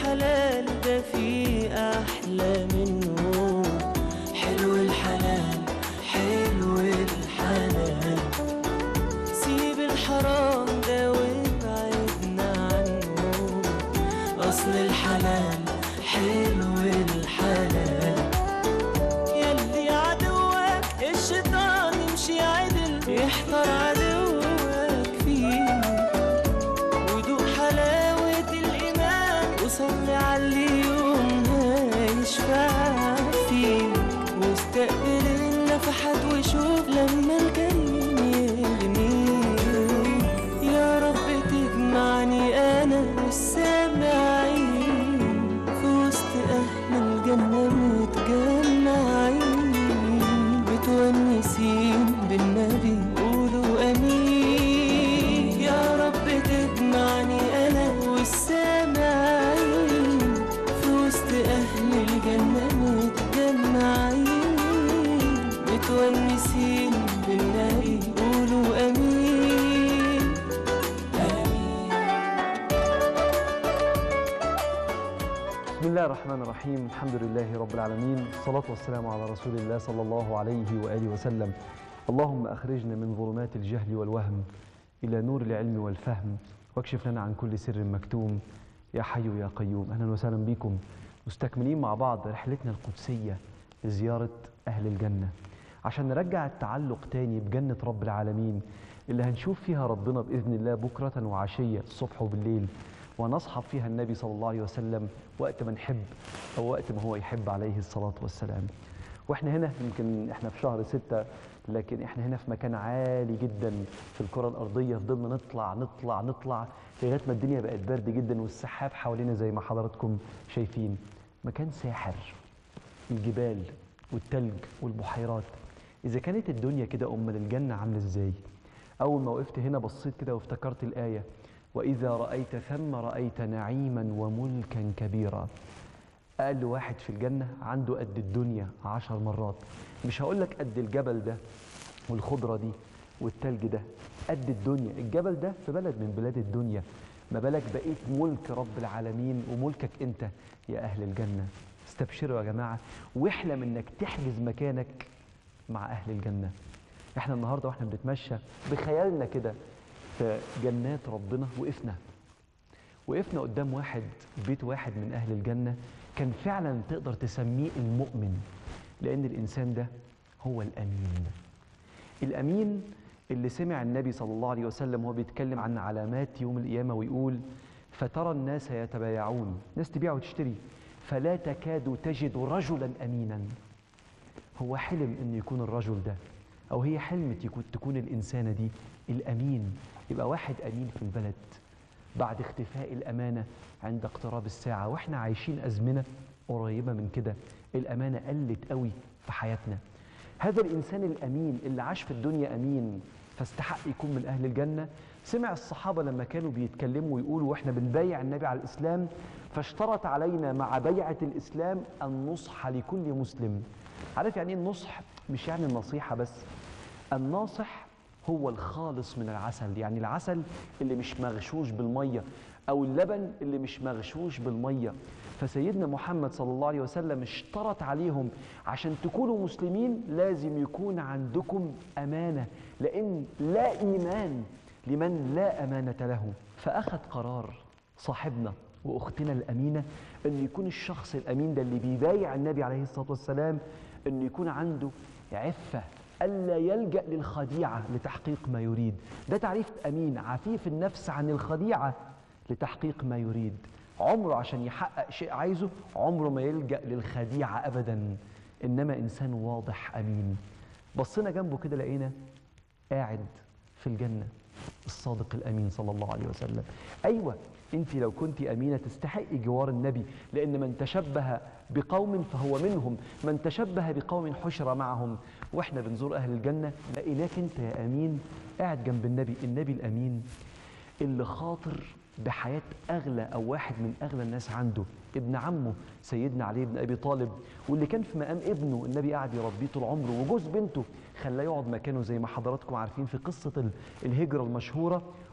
الحلال ده فيه أحلى منه حلو الحلال حلو الحلال سيب الحرام ده وابعدنا عنه أصل الحلال حلو الحلال يلي عدوك الشيطان يمشي عدل يحتار عدوك فيه ودوق حلاوة الإيمان وصلي على اليوم هيشفع فيك واستقبل النفحات وشوف لما الكريم يغنيك يا رب تجمعني أنا والسامعين في وسط أهل الجنة متجمعين متونسين بالنبي قولوا أمين يا رب تجمعني أنا والسامعين في وسط أهل الجنة متجمعين متونسين بالنبي قولوا أمين آمين بسم الله الرحمن الرحيم الحمد لله رب العالمين الصلاة والسلام على رسول الله صلى الله عليه وآله وسلم اللهم أخرجنا من ظلمات الجهل والوهم إلى نور العلم والفهم واكشف لنا عن كل سر مكتوم يا حي يا قيوم أهلا وسهلا بكم مستكملين مع بعض رحلتنا القدسية لزيارة أهل الجنة عشان نرجع التعلق تاني بجنة رب العالمين اللي هنشوف فيها ربنا بإذن الله بكرة وعشية الصبح وبالليل ونصحب فيها النبي صلى الله عليه وسلم وقت ما نحب أو وقت ما هو يحب عليه الصلاة والسلام واحنا هنا يمكن احنا في شهر ستة لكن احنا هنا في مكان عالي جدا في الكرة الأرضية فضلنا نطلع نطلع نطلع لغاية ما الدنيا بقت برد جدا والسحاب حوالينا زي ما حضراتكم شايفين مكان ساحر الجبال والتلج والبحيرات إذا كانت الدنيا كده أمال الجنة عاملة إزاي؟ أول ما وقفت هنا بصيت كده وافتكرت الآية وإذا رأيت ثم رأيت نعيما وملكا كبيرا أقل واحد في الجنة عنده قد الدنيا عشر مرات مش هقولك قد الجبل ده والخضرة دي والتلج ده قد الدنيا الجبل ده في بلد من بلاد الدنيا ما بالك بقيت ملك رب العالمين وملكك انت يا أهل الجنة استبشروا يا جماعة واحلم انك تحجز مكانك مع أهل الجنة احنا النهاردة واحنا بنتمشى بخيالنا كده في جنات ربنا وقفنا وقفنا قدام واحد بيت واحد من أهل الجنة كان فعلا تقدر تسميه المؤمن لأن الإنسان ده هو الأمين الأمين اللي سمع النبي صلى الله عليه وسلم وهو بيتكلم عن علامات يوم القيامة ويقول فترى الناس يتبايعون ناس تبيع وتشتري فلا تكاد تجد رجلا أمينا هو حلم أن يكون الرجل ده أو هي حلمت يكون تكون الإنسانة دي الأمين يبقى واحد أمين في البلد بعد اختفاء الأمانة عند اقتراب الساعة وإحنا عايشين أزمنة قريبة من كده الأمانة قلت قوي في حياتنا هذا الإنسان الأمين اللي عاش في الدنيا أمين فاستحق يكون من أهل الجنة سمع الصحابة لما كانوا بيتكلموا ويقولوا وإحنا بنبايع النبي على الإسلام فاشترط علينا مع بيعة الإسلام النصح لكل مسلم عارف يعني ايه النصح مش يعني النصيحة بس الناصح هو الخالص من العسل يعني العسل اللي مش مغشوش بالمية أو اللبن اللي مش مغشوش بالمية فسيدنا محمد صلى الله عليه وسلم اشترط عليهم عشان تكونوا مسلمين لازم يكون عندكم أمانة لأن لا إيمان لمن لا أمانة له فأخذ قرار صاحبنا واختنا الامينه ان يكون الشخص الامين ده اللي بيبايع النبي عليه الصلاه والسلام ان يكون عنده عفه الا يلجا للخديعه لتحقيق ما يريد ده تعريف امين عفيف النفس عن الخديعه لتحقيق ما يريد عمره عشان يحقق شيء عايزه عمره ما يلجا للخديعه ابدا انما انسان واضح امين بصينا جنبه كده لقينا قاعد في الجنه الصادق الامين صلى الله عليه وسلم ايوه انت لو كنت امينه تستحقي جوار النبي لان من تشبه بقوم فهو منهم من تشبه بقوم حشر معهم واحنا بنزور اهل الجنه لقيناك انت يا امين قاعد جنب النبي النبي الامين اللي خاطر بحياه اغلى او واحد من اغلى الناس عنده ابن عمه سيدنا علي بن ابي طالب واللي كان في مقام ابنه النبي قاعد يربيه طول عمره وجوز بنته خلاه يقعد مكانه زي ما حضراتكم عارفين في قصه ال- الهجره المشهوره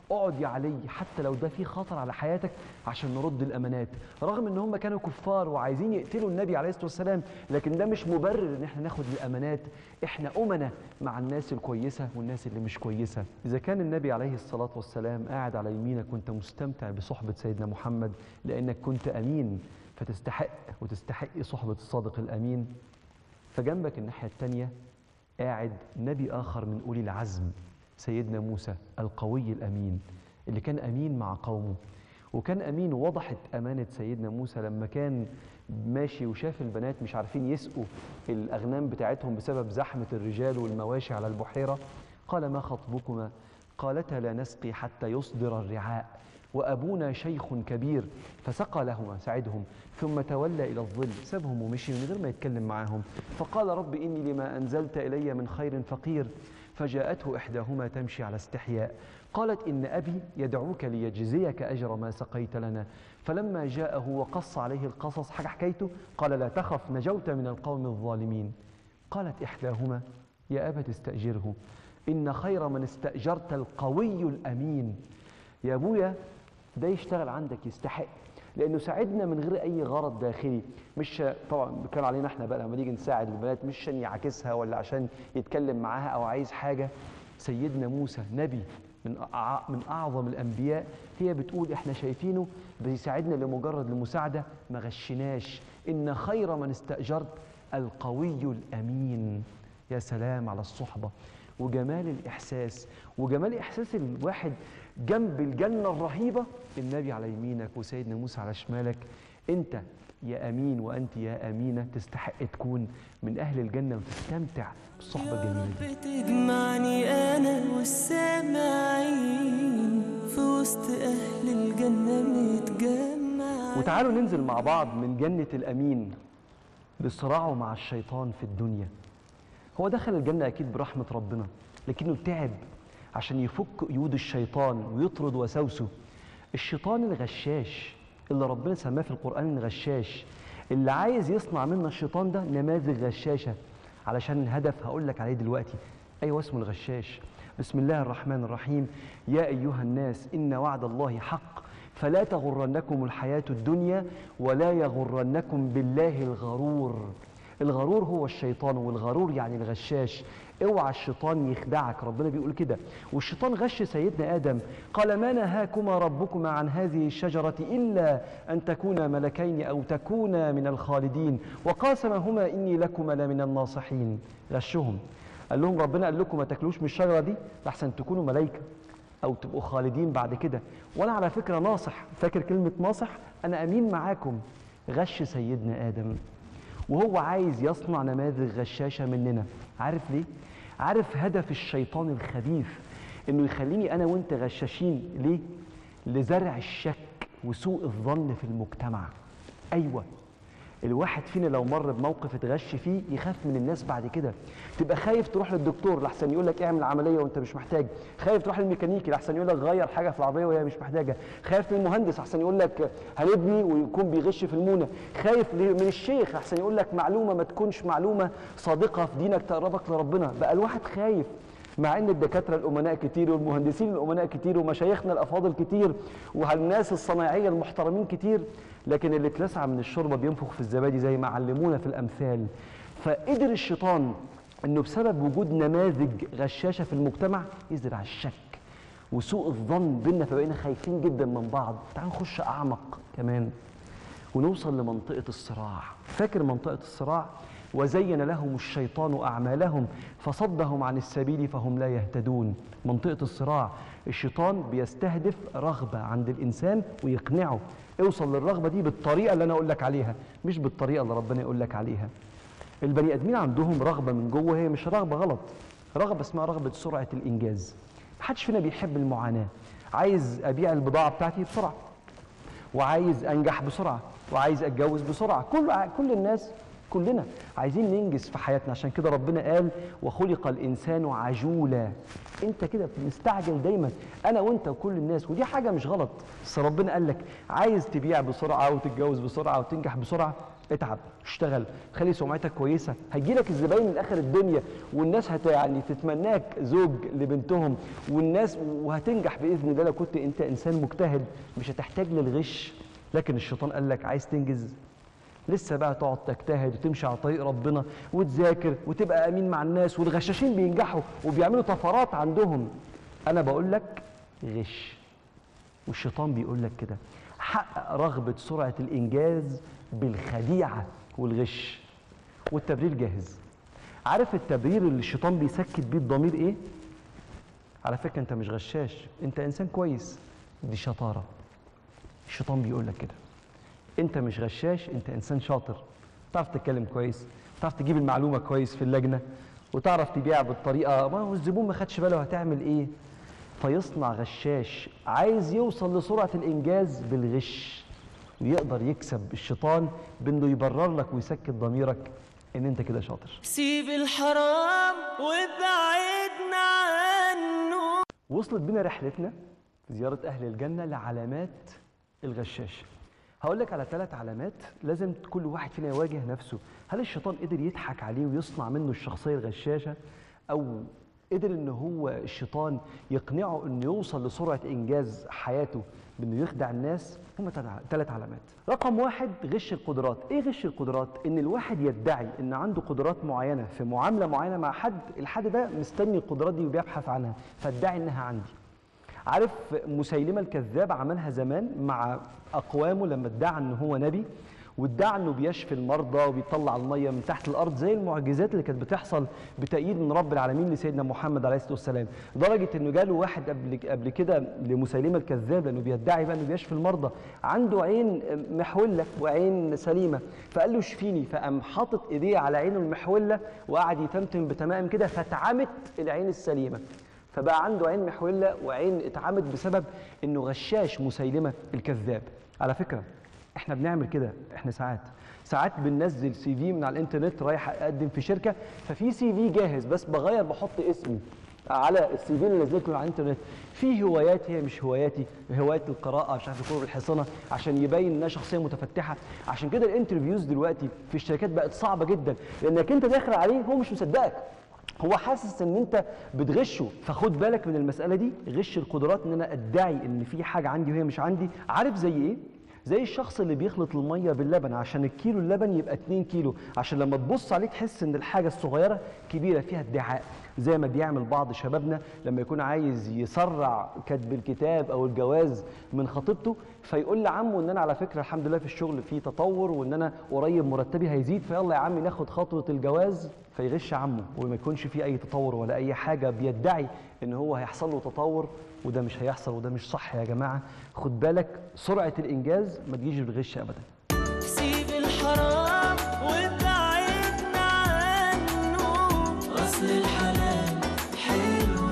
اقعد يا علي حتى لو ده فيه خطر على حياتك عشان نرد الامانات رغم ان هم كانوا كفار وعايزين يقتلوا النبي عليه الصلاه والسلام لكن ده مش مبرر ان احنا ناخد الامانات احنا امنا مع الناس الكويسه والناس اللي مش كويسه اذا كان النبي عليه الصلاه والسلام قاعد على يمينك وانت مستمتع بصحبه سيدنا محمد لانك كنت امين فتستحق وتستحق صحبه الصادق الامين فجنبك الناحيه الثانيه قاعد نبي آخر من أولي العزم سيدنا موسى القوي الأمين اللي كان أمين مع قومه وكان أمين وضحت أمانة سيدنا موسى لما كان ماشي وشاف البنات مش عارفين يسقوا الأغنام بتاعتهم بسبب زحمة الرجال والمواشي على البحيرة قال ما خطبكما قالتا لا نسقي حتى يصدر الرعاء وأبونا شيخ كبير فسقى لهما ساعدهم ثم تولى إلى الظل سابهم ومشي من غير ما يتكلم معاهم فقال رب إني لما أنزلت إلي من خير فقير فجاءته إحداهما تمشي على استحياء قالت إن أبي يدعوك ليجزيك أجر ما سقيت لنا فلما جاءه وقص عليه القصص حاجة حكيته قال لا تخف نجوت من القوم الظالمين قالت إحداهما يا أبت استأجره إن خير من استأجرت القوي الأمين يا أبويا ده يشتغل عندك يستحق لانه ساعدنا من غير اي غرض داخلي مش طبعا كان علينا احنا بقى لما نيجي نساعد البنات مش عشان يعاكسها ولا عشان يتكلم معاها او عايز حاجه سيدنا موسى نبي من أع- من اعظم الانبياء هي بتقول احنا شايفينه بيساعدنا لمجرد المساعده ما غشناش ان خير من استاجرت القوي الامين يا سلام على الصحبه وجمال الاحساس وجمال احساس الواحد جنب الجنه الرهيبه النبي على يمينك وسيدنا موسى على شمالك انت يا امين وانت يا امينه تستحق تكون من اهل الجنه وتستمتع بالصحبه يا الجميله دي رب تجمعني انا والسامعين في وسط اهل الجنه متجمعين وتعالوا ننزل مع بعض من جنه الامين لصراعه مع الشيطان في الدنيا هو دخل الجنه اكيد برحمه ربنا لكنه تعب عشان يفك قيود الشيطان ويطرد وسوسه الشيطان الغشاش اللي ربنا سماه في القران الغشاش اللي عايز يصنع منا الشيطان ده نماذج غشاشه علشان الهدف هقول لك عليه دلوقتي ايوه اسمه الغشاش بسم الله الرحمن الرحيم يا ايها الناس ان وعد الله حق فلا تغرنكم الحياه الدنيا ولا يغرنكم بالله الغرور الغرور هو الشيطان والغرور يعني الغشاش اوعى الشيطان يخدعك ربنا بيقول كده والشيطان غش سيدنا ادم قال ما نهاكما ربكما عن هذه الشجره الا ان تكونا ملكين او تكونا من الخالدين وقاسمهما اني لكما لمن الناصحين غشهم قال لهم ربنا قال لكم ما تاكلوش من الشجره دي لحسن تكونوا ملائكه او تبقوا خالدين بعد كده وانا على فكره ناصح فاكر كلمه ناصح انا امين معاكم غش سيدنا ادم وهو عايز يصنع نماذج غشاشه مننا عارف ليه عارف هدف الشيطان الخبيث انه يخليني انا وانت غشاشين ليه لزرع الشك وسوء الظن في المجتمع ايوه الواحد فينا لو مر بموقف اتغش فيه يخاف من الناس بعد كده تبقى خايف تروح للدكتور لحسن يقول لك اعمل عمليه وانت مش محتاج خايف تروح للميكانيكي لحسن يقول لك غير حاجه في العربيه وهي مش محتاجه خايف من المهندس لحسن يقول لك هنبني ويكون بيغش في المونه خايف ل- من الشيخ لحسن يقول لك معلومه ما تكونش معلومه صادقه في دينك تقربك لربنا بقى الواحد خايف مع ان الدكاتره الامناء كتير والمهندسين الامناء كتير ومشايخنا الافاضل كتير والناس الصنايعيه المحترمين كتير لكن اللي اتلسع من الشوربه بينفخ في الزبادي زي ما علمونا في الامثال فقدر الشيطان انه بسبب وجود نماذج غشاشه في المجتمع يزرع الشك وسوء الظن بينا فبقينا خايفين جدا من بعض تعال نخش اعمق كمان ونوصل لمنطقة الصراع فاكر منطقة الصراع وزين لهم الشيطان أعمالهم فصدهم عن السبيل فهم لا يهتدون منطقة الصراع الشيطان بيستهدف رغبة عند الإنسان ويقنعه اوصل للرغبة دي بالطريقة اللي أنا أقول لك عليها مش بالطريقة اللي ربنا يقول لك عليها البني آدمين عندهم رغبة من جوه هي مش رغبة غلط رغبة اسمها رغبة سرعة الإنجاز محدش فينا بيحب المعاناة عايز أبيع البضاعة بتاعتي بسرعة وعايز انجح بسرعه وعايز اتجوز بسرعه كل كل الناس كلنا عايزين ننجز في حياتنا عشان كده ربنا قال وخلق الانسان عجولا انت كده مستعجل دايما انا وانت وكل الناس ودي حاجه مش غلط بس ربنا قال لك عايز تبيع بسرعه وتتجوز بسرعه وتنجح بسرعه اتعب اشتغل خلي سمعتك كويسه هيجيلك الزباين من اخر الدنيا والناس هت يعني تتمناك زوج لبنتهم والناس وهتنجح باذن الله لو كنت انت انسان مجتهد مش هتحتاج للغش لكن الشيطان قال لك عايز تنجز لسه بقى تقعد تجتهد وتمشي على طريق ربنا وتذاكر وتبقى امين مع الناس والغشاشين بينجحوا وبيعملوا طفرات عندهم انا بقول لك غش والشيطان بيقول لك كده حقق رغبة سرعة الإنجاز بالخديعة والغش والتبرير جاهز عارف التبرير اللي الشيطان بيسكت بيه الضمير إيه؟ على فكرة أنت مش غشاش أنت إنسان كويس دي شطارة الشيطان بيقول لك كده أنت مش غشاش أنت إنسان شاطر تعرف تتكلم كويس تعرف تجيب المعلومة كويس في اللجنة وتعرف تبيع بالطريقة ما هو الزبون ما خدش باله هتعمل إيه فيصنع غشاش عايز يوصل لسرعة الإنجاز بالغش ويقدر يكسب الشيطان بأنه يبرر لك ويسكت ضميرك إن أنت كده شاطر سيب الحرام وابعدنا عنه وصلت بنا رحلتنا زيارة أهل الجنة لعلامات الغشاش هقول لك على ثلاث علامات لازم كل واحد فينا يواجه نفسه هل الشيطان قدر يضحك عليه ويصنع منه الشخصية الغشاشة أو قدر ان هو الشيطان يقنعه انه يوصل لسرعه انجاز حياته بانه يخدع الناس هم ثلاث علامات. رقم واحد غش القدرات، ايه غش القدرات؟ ان الواحد يدعي ان عنده قدرات معينه في معامله معينه مع حد، الحد ده مستني القدرات دي وبيبحث عنها، فادعي انها عندي. عارف مسيلمه الكذاب عملها زمان مع اقوامه لما ادعى ان هو نبي وادعى انه بيشفي المرضى وبيطلع الميه من تحت الارض زي المعجزات اللي كانت بتحصل بتأييد من رب العالمين لسيدنا محمد عليه الصلاه والسلام لدرجه انه جاله واحد قبل قبل كده لمسيلمه الكذاب لانه بيدعي بقى انه بيشفي المرضى عنده عين محوله وعين سليمه فقال له اشفيني فقام حاطط ايديه على عينه المحوله وقعد يتمتم بتمائم كده فاتعمت العين السليمه فبقى عنده عين محوله وعين اتعمت بسبب انه غشاش مسيلمه الكذاب على فكره احنا بنعمل كده احنا ساعات ساعات بننزل سي في من على الانترنت رايح اقدم في شركه ففي سي في جاهز بس بغير بحط اسمي على السي في اللي نزلته على الانترنت في هوايات هي مش هواياتي هوايه القراءه مش عارف ركوب الحصانه عشان يبين ان انا شخصيه متفتحه عشان كده الانترفيوز دلوقتي في الشركات بقت صعبه جدا لانك انت داخل عليه هو مش مصدقك هو حاسس ان انت بتغشه فخد بالك من المساله دي غش القدرات ان انا ادعي ان في حاجه عندي وهي مش عندي عارف زي ايه زي الشخص اللي بيخلط الميه باللبن عشان الكيلو اللبن يبقى 2 كيلو عشان لما تبص عليه تحس ان الحاجه الصغيره كبيره فيها ادعاء زي ما بيعمل بعض شبابنا لما يكون عايز يسرع كتب الكتاب او الجواز من خطيبته فيقول لعمه ان انا على فكره الحمد لله في الشغل في تطور وان انا قريب مرتبي هيزيد فيلا يا عمي ناخد خطوه الجواز فيغش عمه وما يكونش في اي تطور ولا اي حاجه بيدعي ان هو هيحصل له تطور وده مش هيحصل وده مش صح يا جماعه خد بالك سرعه الانجاز ما تجيش بالغش ابدا سيب الحرام وابعدنا عنه أصل الحلال حلو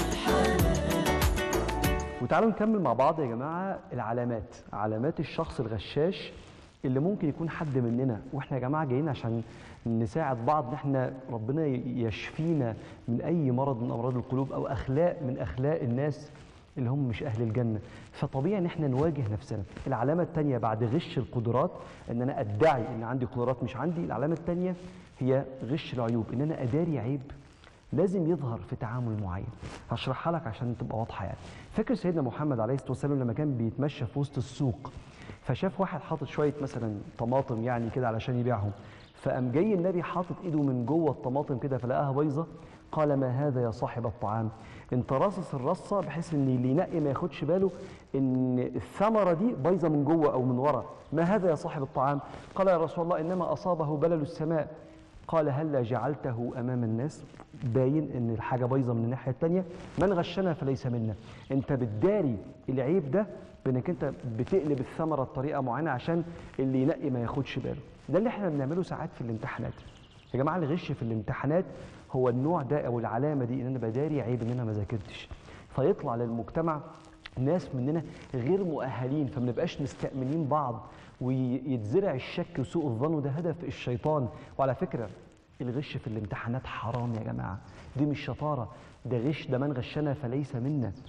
الحلال وتعالوا نكمل مع بعض يا جماعه العلامات علامات الشخص الغشاش اللي ممكن يكون حد مننا واحنا يا جماعه جايين عشان نساعد بعض ان احنا ربنا يشفينا من اي مرض من امراض القلوب او اخلاق من اخلاق الناس اللي هم مش اهل الجنه فطبيعي ان احنا نواجه نفسنا العلامه الثانيه بعد غش القدرات ان انا ادعي ان عندي قدرات مش عندي العلامه الثانيه هي غش العيوب ان انا اداري عيب لازم يظهر في تعامل معين هشرحها لك عشان تبقى واضحه يعني فاكر سيدنا محمد عليه الصلاه والسلام لما كان بيتمشى في وسط السوق فشاف واحد حاطط شويه مثلا طماطم يعني كده علشان يبيعهم فقام جاي النبي حاطط ايده من جوه الطماطم كده فلقاها بايظه قال ما هذا يا صاحب الطعام انت راصص الرصه بحيث ان اللي ينقي ما ياخدش باله ان الثمره دي بايظه من جوه او من ورا ما هذا يا صاحب الطعام قال يا رسول الله انما اصابه بلل السماء قال هلا جعلته امام الناس باين ان الحاجه بايظه من الناحيه الثانيه من غشنا فليس منا انت بتداري العيب ده بانك انت بتقلب الثمره بطريقه معينه عشان اللي ينقي ما ياخدش باله ده اللي احنا بنعمله ساعات في الامتحانات يا جماعه الغش في الامتحانات هو النوع ده او العلامه دي ان انا بداري عيب ان انا ما ذاكرتش فيطلع للمجتمع ناس مننا غير مؤهلين فما نبقاش مستأمنين بعض ويتزرع الشك وسوء الظن وده هدف الشيطان وعلى فكره الغش في الامتحانات حرام يا جماعه دي مش شطاره ده غش ده من غشنا فليس منا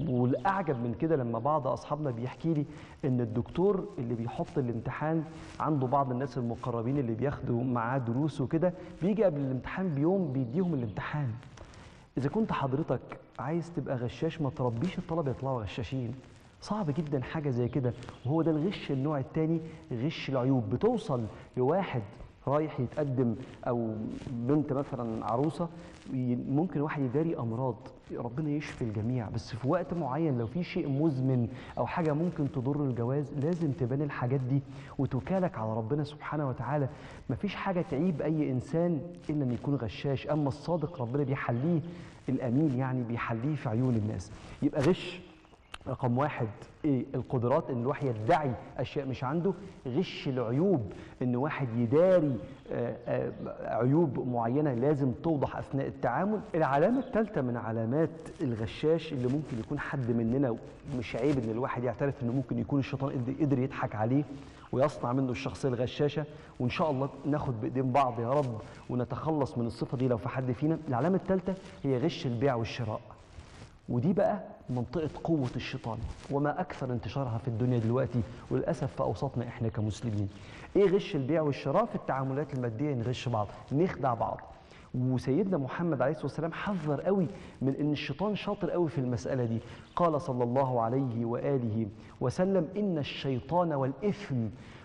والاعجب من كده لما بعض اصحابنا بيحكي لي ان الدكتور اللي بيحط الامتحان عنده بعض الناس المقربين اللي بياخدوا معاه دروس وكده بيجي قبل الامتحان بيوم بيديهم الامتحان اذا كنت حضرتك عايز تبقى غشاش ما تربيش الطلبه يطلعوا غشاشين صعب جدا حاجه زي كده وهو ده الغش النوع الثاني غش العيوب بتوصل لواحد رايح يتقدم او بنت مثلا عروسه ي- ممكن واحد يداري امراض ربنا يشفي الجميع بس في وقت معين لو في شيء مزمن او حاجه ممكن تضر الجواز لازم تبان الحاجات دي وتوكالك على ربنا سبحانه وتعالى مفيش حاجه تعيب اي انسان الا ان يكون غشاش اما الصادق ربنا بيحليه الامين يعني بيحليه في عيون الناس يبقى غش رقم واحد ايه القدرات ان الواحد يدعي اشياء مش عنده غش العيوب ان واحد يداري آه، آه، عيوب معينه لازم توضح اثناء التعامل العلامه الثالثه من علامات الغشاش اللي ممكن يكون حد مننا مش عيب ان الواحد يعترف انه ممكن يكون الشيطان قدر- قدر يضحك عليه ويصنع منه الشخصيه الغشاشه وان شاء الله ناخد بايدين بعض يا رب ونتخلص من الصفه دي لو في حد فينا العلامه الثالثه هي غش البيع والشراء ودي بقى منطقة قوة الشيطان وما أكثر انتشارها في الدنيا دلوقتي وللأسف في أوساطنا إحنا كمسلمين إيه غش البيع والشراء في التعاملات المادية نغش بعض نخدع بعض وسيدنا محمد عليه الصلاة والسلام حذر قوي من إن الشيطان شاطر قوي في المسألة دي قال صلى الله عليه وآله وسلم إن الشيطان والإثم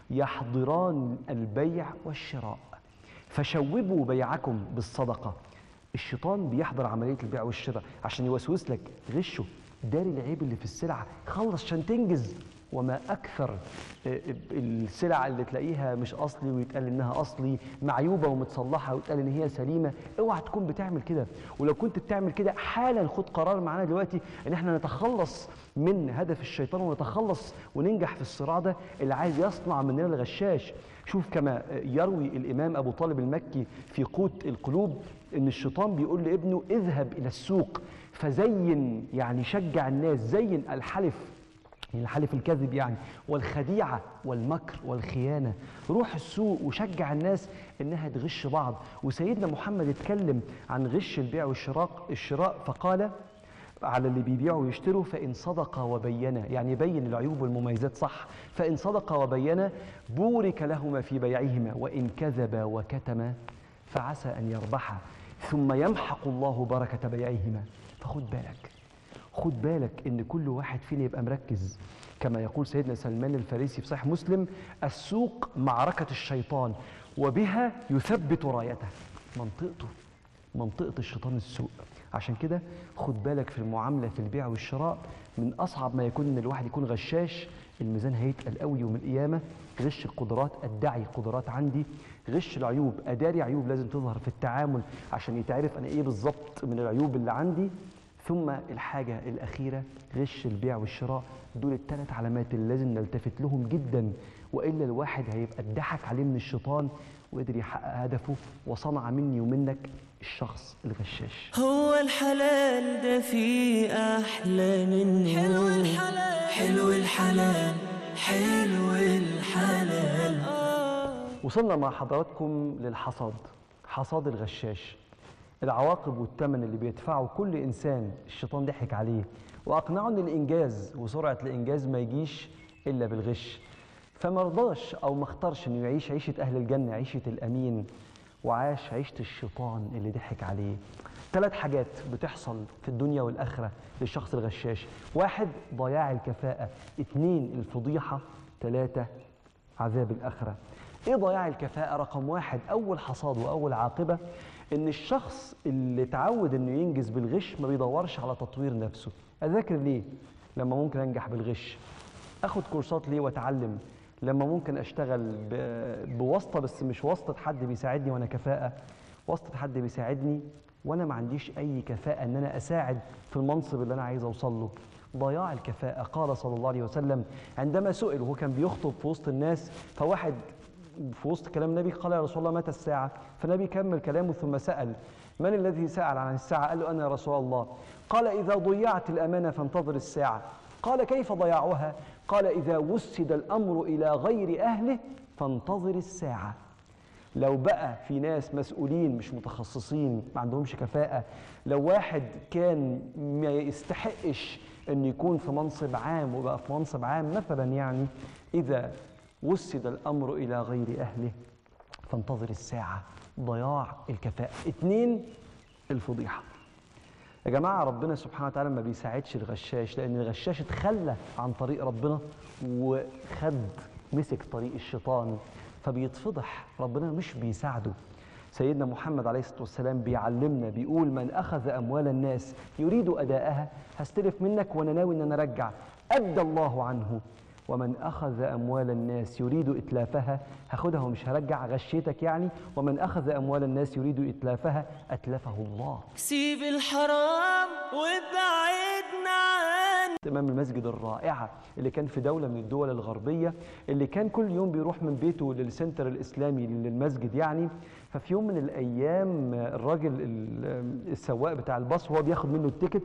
يحضران البيع والشراء فشوبوا بيعكم بالصدقة الشيطان بيحضر عملية البيع والشراء عشان يوسوس لك غشه داري العيب اللي في السلعة خلص عشان تنجز وما أكثر آه، السلع اللي تلاقيها مش أصلي ويتقال إنها أصلي معيوبة ومتصلحة ويتقال إن هي سليمة اوعى تكون بتعمل كده ولو كنت بتعمل كده حالا خد قرار معانا دلوقتي إن إحنا نتخلص من هدف الشيطان ونتخلص وننجح في الصراع ده اللي عايز يصنع مننا الغشاش شوف كما يروي الإمام أبو طالب المكي في قوت القلوب إن الشيطان بيقول لابنه اذهب إلى السوق فزين يعني شجع الناس زين الحلف الحلف الكذب يعني والخديعة والمكر والخيانة روح السوق وشجع الناس إنها تغش بعض وسيدنا محمد اتكلم عن غش البيع والشراء الشراء فقال على اللي بيبيعوا ويشتروا فإن صدق وبينا يعني بين العيوب والمميزات صح فإن صدق وبينا بورك لهما في بيعهما وإن كذبا وكتما فعسى أن يربحا ثم يمحق الله بركة بيعهما فخد بالك خد بالك ان كل واحد فينا يبقى مركز كما يقول سيدنا سلمان الفارسي في صحيح مسلم السوق معركة الشيطان وبها يثبت رايته منطقته منطقة الشيطان السوق عشان كده خد بالك في المعاملة في البيع والشراء من أصعب ما يكون إن الواحد يكون غشاش الميزان هيتقل قوي يوم القيامة غش القدرات أدعي قدرات عندي غش العيوب أداري عيوب لازم تظهر في التعامل عشان يتعرف أنا إيه بالظبط من العيوب اللي عندي ثم الحاجة الأخيرة غش البيع والشراء دول الثلاث علامات اللي لازم نلتفت لهم جدا وإلا الواحد هيبقى اتضحك عليه من الشيطان وقدر يحقق هدفه وصنع مني ومنك الشخص الغشاش هو الحلال ده فيه أحلى منه حلو الحلال حلو الحلال حلو الحلال وصلنا مع حضراتكم للحصاد حصاد الغشاش العواقب والثمن اللي بيدفعه كل انسان الشيطان ضحك عليه واقنعه ان الانجاز وسرعه الانجاز ما يجيش الا بالغش فما رضاش او ما اختارش انه يعيش عيشه اهل الجنه عيشه الامين وعاش عيشه الشيطان اللي ضحك عليه ثلاث حاجات بتحصل في الدنيا والاخره للشخص الغشاش واحد ضياع الكفاءه اثنين الفضيحه ثلاثه عذاب الآخرة إيه ضياع الكفاءة رقم واحد أول حصاد وأول عاقبة إن الشخص اللي اتعود إنه ينجز بالغش ما بيدورش على تطوير نفسه أذاكر ليه لما ممكن أنجح بالغش أخد كورسات ليه وأتعلم لما ممكن أشتغل ب- بواسطة بس مش واسطة حد بيساعدني وأنا كفاءة واسطة حد بيساعدني وأنا ما عنديش أي كفاءة إن أنا أساعد في المنصب اللي أنا عايز أوصل له ضياع الكفاءة قال صلى الله عليه وسلم عندما سئل وهو كان بيخطب في وسط الناس فواحد في وسط كلام النبي قال يا رسول الله متى الساعة فالنبي كمل كلامه ثم سأل من الذي سأل عن الساعة قال له أنا يا رسول الله قال إذا ضيعت الأمانة فانتظر الساعة قال كيف ضياعها قال إذا وسد الأمر إلى غير أهله فانتظر الساعة لو بقى في ناس مسؤولين مش متخصصين ما عندهمش كفاءة لو واحد كان ما يستحقش أن يكون في منصب عام وبقى في منصب عام مثلا يعني إذا وسد الأمر إلى غير أهله فانتظر الساعة ضياع الكفاءة اتنين الفضيحة يا جماعة ربنا سبحانه وتعالى ما بيساعدش الغشاش لأن الغشاش اتخلى عن طريق ربنا وخد مسك طريق الشيطان فبيتفضح ربنا مش بيساعده سيدنا محمد عليه الصلاة والسلام بيعلمنا بيقول من أخذ أموال الناس يريد أداءها هستلف منك وأنا ناوي إن أنا أرجع أدى الله عنه ومن أخذ أموال الناس يريد إتلافها هاخدها ومش هرجع غشيتك يعني ومن أخذ أموال الناس يريد إتلافها أتلفه الله سيب الحرام وابعدنا عن إمام المسجد الرائعة اللي كان في دولة من الدول الغربية اللي كان كل يوم بيروح من بيته للسنتر الإسلامي للمسجد يعني ففي يوم من الأيام الراجل ال- السواق بتاع الباص وهو بياخد منه التيكت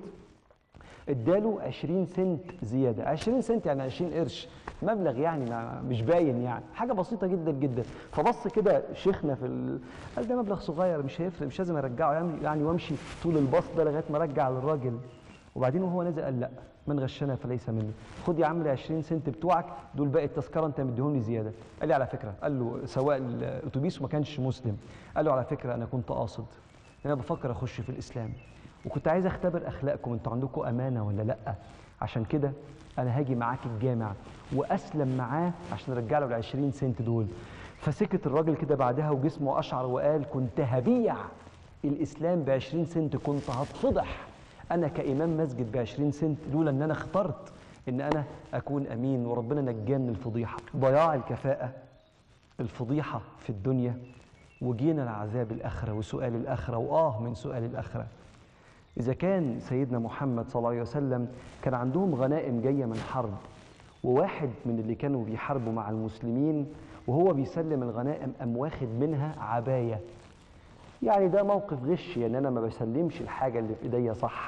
اداله 20 سنت زيادة 20 سنت يعني 20 قرش مبلغ يعني ما مش باين يعني حاجة بسيطة جدا جدا فبص كده شيخنا في ال... قال ده مبلغ صغير مش هيفرق مش لازم ارجعه يعني, يعني وامشي طول الباص ده لغاية ما ارجع للراجل وبعدين وهو نازل قال لا من غشنا فليس منه خد يا عم ال 20 سنت بتوعك دول باقي التذكره انت مديهم لي زياده قال لي على فكره قال له سواق الاتوبيس وما كانش مسلم قال له على فكره انا كنت قاصد انا بفكر اخش في الاسلام وكنت عايز اختبر اخلاقكم انتوا عندكم امانه ولا لا عشان كده انا هاجي معاك الجامع واسلم معاه عشان ارجع له ال 20 سنت دول فسكت الراجل كده بعدها وجسمه اشعر وقال كنت هبيع الاسلام ب 20 سنت كنت هتفضح انا كامام مسجد ب 20 سنت لولا ان انا اخترت ان انا اكون امين وربنا نجاني من الفضيحه ضياع الكفاءه الفضيحه في الدنيا وجينا لعذاب الاخره وسؤال الاخره واه من سؤال الاخره إذا كان سيدنا محمد صلى الله عليه وسلم كان عندهم غنائم جاية من حرب وواحد من اللي كانوا بيحاربوا مع المسلمين وهو بيسلم الغنائم قام واخد منها عباية يعني ده موقف غش يعني أنا ما بسلمش الحاجة اللي في إيديا صح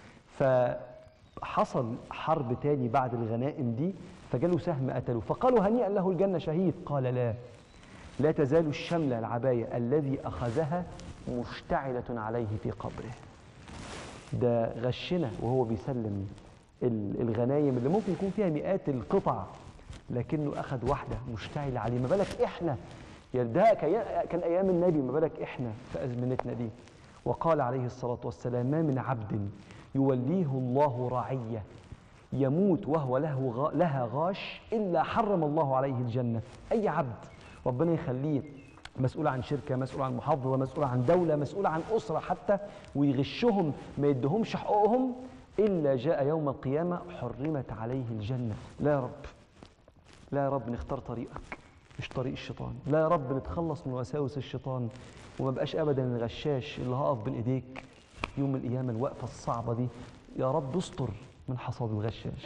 فحصل حرب تاني بعد الغنائم دي فجاله سهم قتله فقالوا هنيئا له الجنة شهيد قال لا لا تزال الشملة العباية الذي أخذها مشتعلة عليه في قبره ده غشنا وهو بيسلم ال- الغنايم اللي ممكن يكون فيها مئات القطع لكنه اخذ واحده مشتعل عليه ما بالك احنا يا ده كي- كان ايام النبي ما بالك احنا في ازمنتنا دي وقال عليه الصلاه والسلام ما من عبد يوليه الله رعيه يموت وهو له غا لها غاش الا حرم الله عليه الجنه اي عبد ربنا يخليه مسؤول عن شركه مسؤول عن محافظه مسؤول عن دوله مسؤول عن اسره حتى ويغشهم ما يدهمش حقوقهم الا جاء يوم القيامه حرمت عليه الجنه لا يا رب لا يا رب نختار طريقك مش طريق الشيطان لا يا رب نتخلص من وساوس الشيطان وما بقاش ابدا الغشاش اللي هقف بين ايديك يوم القيامه الوقفه الصعبه دي يا رب استر من حصاد الغشاش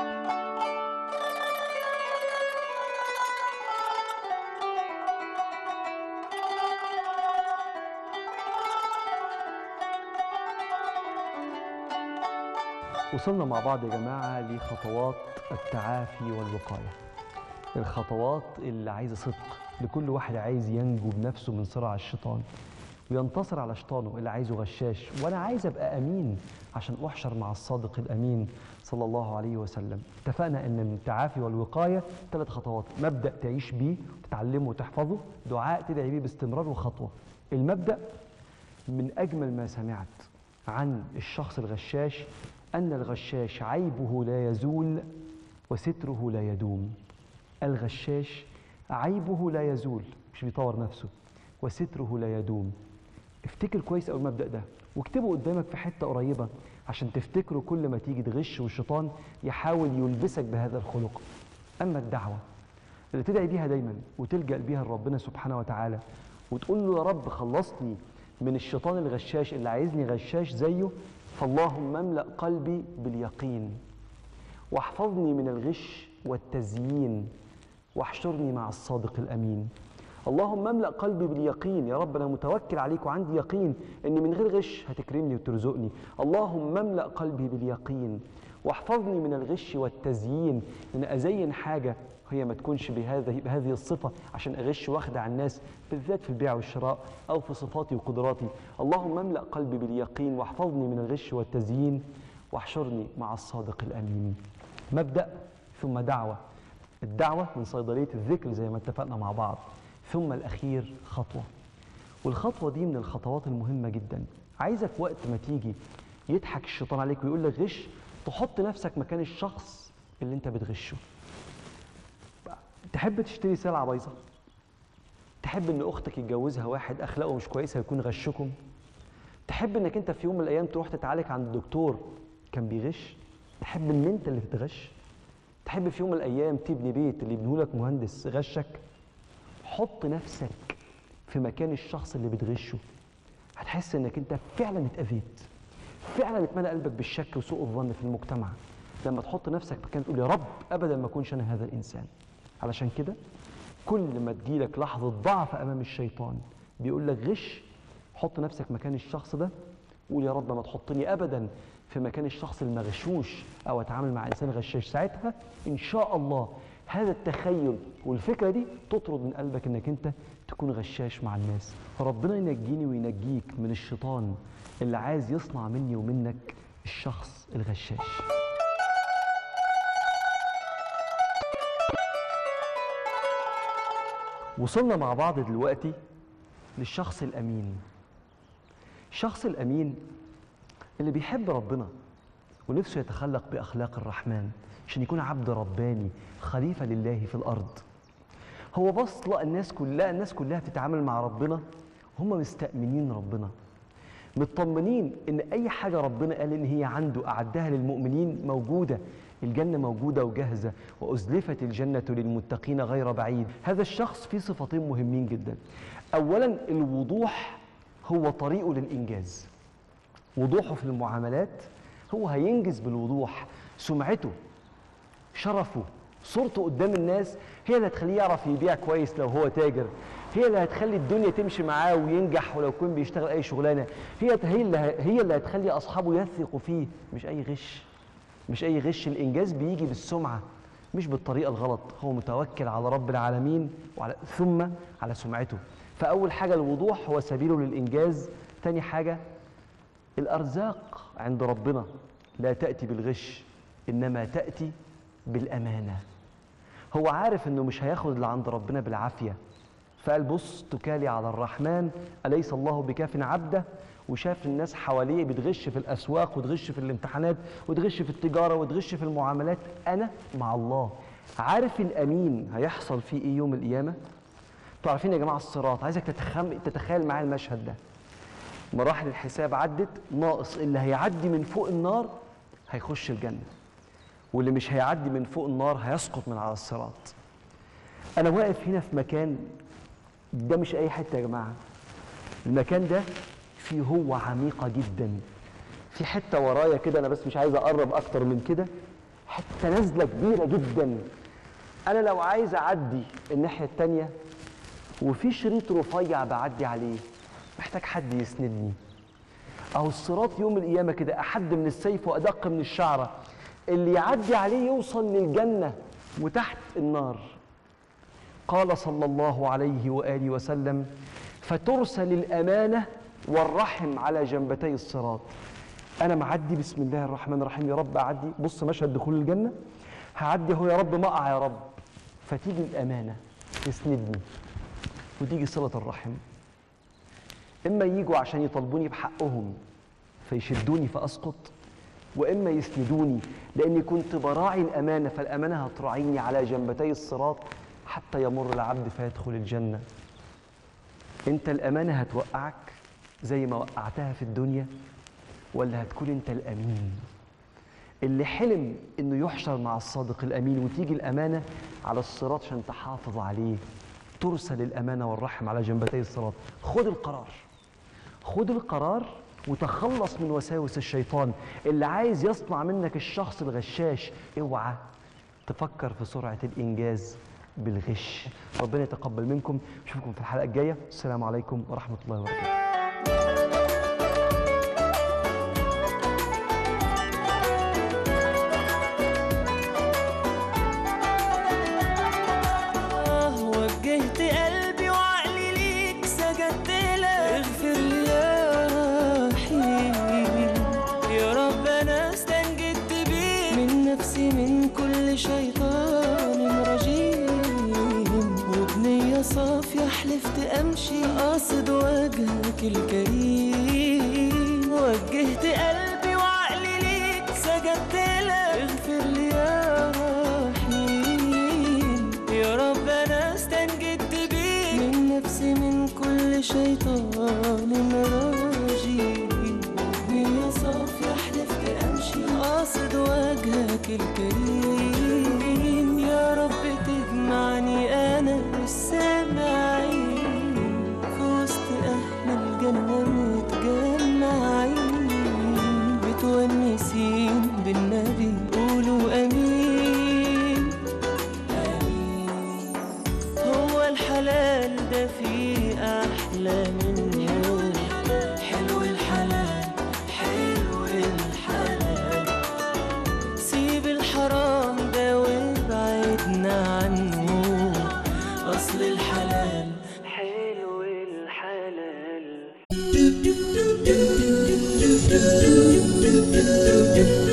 وصلنا مع بعض يا جماعة لخطوات التعافي والوقاية الخطوات اللي عايزة صدق لكل واحد عايز ينجو بنفسه من صراع الشيطان وينتصر على شيطانه اللي عايزه غشاش وانا عايز ابقى امين عشان احشر مع الصادق الامين صلى الله عليه وسلم اتفقنا ان التعافي والوقايه ثلاث خطوات مبدا تعيش بيه تتعلمه وتحفظه دعاء تدعي بيه باستمرار وخطوه المبدا من أجمل ما سمعت عن الشخص الغشاش أن الغشاش عيبه لا يزول وستره لا يدوم الغشاش عيبه لا يزول مش بيطور نفسه وستره لا يدوم افتكر كويس أوي المبدأ ده واكتبه قدامك في حتة قريبة عشان تفتكره كل ما تيجي تغش والشيطان يحاول يلبسك بهذا الخلق أما الدعوة اللي تدعي بيها دايما وتلجأ بيها لربنا سبحانه وتعالى وتقول له يا رب خلصني من الشيطان الغشاش اللي عايزني غشاش زيه فاللهم املأ قلبي باليقين واحفظني من الغش والتزيين واحشرني مع الصادق الامين اللهم املا قلبي باليقين يا رب انا متوكل عليك وعندي يقين ان من غير غش هتكرمني وترزقني اللهم املا قلبي باليقين واحفظني من الغش والتزيين ان ازين حاجه هي ما تكونش بهذه بهذه الصفه عشان اغش واخدع الناس بالذات في البيع والشراء او في صفاتي وقدراتي اللهم املا قلبي باليقين واحفظني من الغش والتزيين واحشرني مع الصادق الأمين مبدأ ثم دعوة الدعوة من صيدلية الذكر زي ما اتفقنا مع بعض ثم الأخير خطوة والخطوة دي من الخطوات المهمة جدا عايزك وقت ما تيجي يضحك الشيطان عليك ويقول لك غش تحط نفسك مكان الشخص اللي انت بتغشه تحب تشتري سلعة بايظة تحب ان اختك يتجوزها واحد اخلاقه مش كويسه يكون غشكم تحب انك انت في يوم من الايام تروح تتعالج عند الدكتور كان بيغش تحب ان انت اللي تتغش تحب في يوم من الايام تبني بيت اللي يبنيه لك مهندس غشك حط نفسك في مكان الشخص اللي بتغشه هتحس انك انت فعلا اتاذيت فعلا اتملى قلبك بالشك وسوء الظن في المجتمع لما تحط نفسك مكان تقول يا رب ابدا ما اكونش انا هذا الانسان علشان كده كل ما تجيلك لحظه ضعف امام الشيطان بيقول لك غش حط نفسك مكان الشخص ده قول يا رب ما تحطني ابدا في مكان الشخص المغشوش او اتعامل مع انسان غشاش ساعتها ان شاء الله هذا التخيل والفكره دي تطرد من قلبك انك انت تكون غشاش مع الناس فربنا ينجيني وينجيك من الشيطان اللي عايز يصنع مني ومنك الشخص الغشاش وصلنا مع بعض دلوقتي للشخص الامين الشخص الامين اللي بيحب ربنا ونفسه يتخلق باخلاق الرحمن عشان يكون عبد رباني خليفه لله في الارض هو بص لقى الناس كلها الناس كلها بتتعامل مع ربنا هم مستأمنين ربنا مطمنين ان اي حاجه ربنا قال ان هي عنده اعدها للمؤمنين موجوده الجنه موجوده وجاهزه وازلفت الجنه للمتقين غير بعيد هذا الشخص فيه صفتين مهمين جدا اولا الوضوح هو طريقه للانجاز وضوحه في المعاملات هو هينجز بالوضوح سمعته شرفه صورته قدام الناس هي اللي هتخليه يعرف يبيع كويس لو هو تاجر هي اللي هتخلي الدنيا تمشي معاه وينجح ولو كان بيشتغل اي شغلانه هي هي اللي هي اللي هتخلي اصحابه يثقوا فيه مش اي غش مش اي غش الانجاز بيجي بالسمعه مش بالطريقه الغلط هو متوكل على رب العالمين وعلى ثم على سمعته فاول حاجه الوضوح هو سبيله للانجاز تاني حاجه الارزاق عند ربنا لا تاتي بالغش انما تاتي بالامانه هو عارف انه مش هياخد اللي عند ربنا بالعافيه فقال بص تكالي على الرحمن اليس الله بكاف عبده وشاف الناس حواليه بتغش في الاسواق وتغش في الامتحانات وتغش في التجاره وتغش في المعاملات انا مع الله عارف الامين هيحصل فيه ايه يوم القيامه انتوا عارفين يا جماعه الصراط عايزك تتخم... تتخيل معايا المشهد ده مراحل الحساب عدت ناقص اللي هيعدي من فوق النار هيخش الجنه واللي مش هيعدي من فوق النار هيسقط من على الصراط انا واقف هنا في مكان ده مش اي حته يا جماعه المكان ده فيه هو عميقه جدا في حته ورايا كده انا بس مش عايز اقرب اكتر من كده حته نازله كبيره جدا انا لو عايز اعدي الناحيه التانيه وفي شريط رفيع بعدي عليه محتاج حد يسندني اهو الصراط يوم القيامه كده احد من السيف وادق من الشعره اللي يعدي عليه يوصل للجنه وتحت النار قال صلى الله عليه واله وسلم فترسل الامانه والرحم على جنبتي الصراط انا معدي بسم الله الرحمن الرحيم يا رب اعدي بص مشهد دخول الجنه هعدي اهو يا رب مقع يا رب فتيجي الامانه تسندني وتيجي صله الرحم اما يجوا عشان يطالبوني بحقهم فيشدوني فاسقط واما يسندوني لاني كنت براعي الامانه فالامانه هتراعيني على جنبتي الصراط حتى يمر العبد فيدخل الجنه انت الامانه هتوقعك زي ما وقعتها في الدنيا ولا هتكون انت الامين اللي حلم انه يحشر مع الصادق الامين وتيجي الامانه على الصراط عشان تحافظ عليه ترسل الامانه والرحم على جنبتي الصراط خد القرار خد القرار وتخلص من وساوس الشيطان اللي عايز يصنع منك الشخص الغشاش اوعى تفكر في سرعه الانجاز بالغش ربنا يتقبل منكم اشوفكم في الحلقه الجايه السلام عليكم ورحمه الله وبركاته آه وجهت قلبي وعقلي ليك سجدت لك اغفر لي يا رحيم يا رب انا استنجد صافية حلفت أمشي قاصد وجهك الكريم وجهت قلبي وعقلي ليك سجدت لك اغفر لي يا رحيم يا رب أنا استنجدت بيك من نفسي من كل شيطان رجيم يا صافية حلفت أمشي قاصد وجهك الكريم يا رب تجمعني أنا والسامعين في وسط أهل الجنة متجمعين متونسين بالنبي قولوا أمين آمين هو الحلال ده فيه أحلى منه حلو الحلال حلو الحلال سيب الحرام ده وابعدنا عنه أصل الحلال حلو الحلال